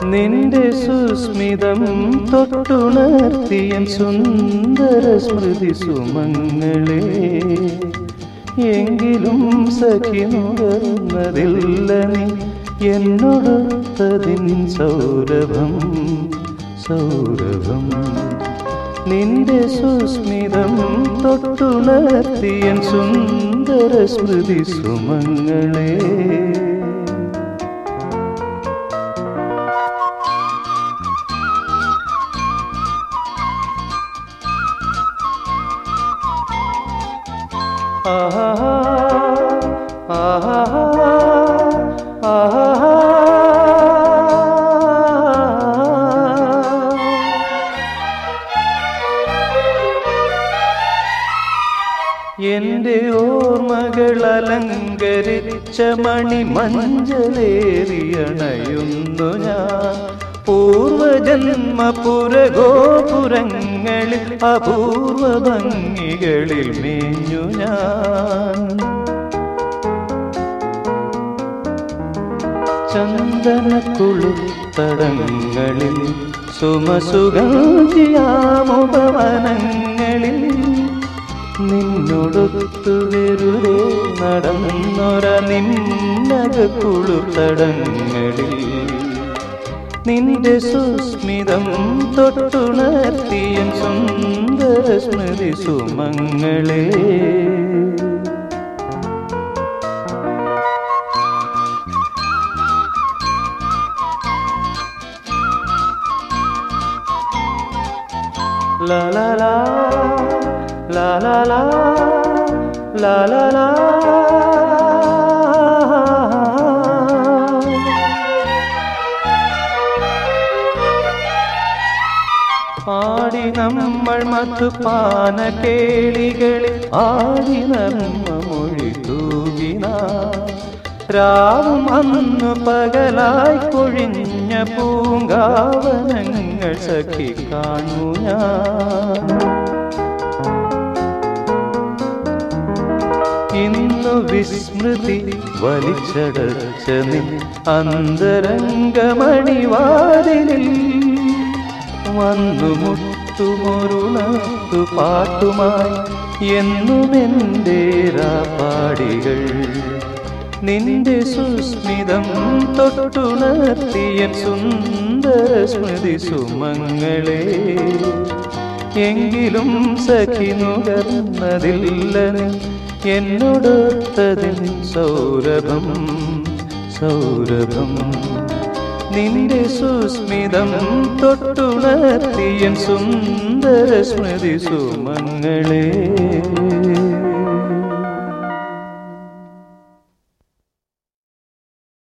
നിന്റെ സുസ്മിതം തൊട്ടുണർത്തിയൻ സുന്ദര സ്മൃതി സുമങ്ങളെ എങ്കിലും സഖി നുകർന്നതില്ല നീ എന്നോടൊത്തതിൻ സൗരഭം സൗരഭം നിന്റെ സുസ്മിതം തൊട്ടുണർത്തിയൻ സുന്ദര സ്മൃതി സുമങ്ങളെ ആഹാ ആഹാ ആഹാ എന്റെ ഓർമ്മകൾ അലങ്കരിച്ച മണി മഞ്ചലേറിയണയുന്നു ഞാൻ പൂർവജന്മ പുരഗോപുരങ്ങളിൽ അപൂർവ ഭംഗികളിൽ മേഞ്ഞു ഞാൻ ചന്ദനക്കുളുത്തടങ്ങളിൽ സുമസുഗാചിയാമുപവനങ്ങളിൽ നിന്നോടൊത്തു വെറുതെ നടന്നൊര നിന്നക കുളുത്തടങ്ങളിൽ നിന്റെ സുസ്മിതം തൊട്ടുണർത്തിയൻ സുന്ദര സ്മൃതി സുമങ്ങളെ La la la la la la la la la പാടി നമ്മൾ മധുപാന കേളികളിൽ ആടി നർമ്മ മൊഴി തൂകിന രാവും അന്ന് പകലായി കൊഴിഞ്ഞ പൂങ്കാവനങ്ങൾ സഖി കാണു ഞാൻ ഇന്നു വിസ്മൃതി വലിച്ചടച്ച നിൻ അന്തരംഗമണിവാതിലിൽ വന്നു മുത്തുമൊരുണത്തു പാട്ടുമായി എന്നുമെൻ്റെ പാടികൾ നിന്റെ സുസ്മിതം തൊട്ടുണർത്തിയൻ സുന്ദര സ്മൃതി സുമങ്ങളെ എങ്കിലും സഖി നുകർന്നതില്ല നീ എന്നോടൊത്തതിൻ സൗരഭം സൗരഭം നിന്റെ സുസ്മിതം തൊട്ടുണർത്തിയൻ സുന്ദര സ്മൃതി സുമങ്ങളെ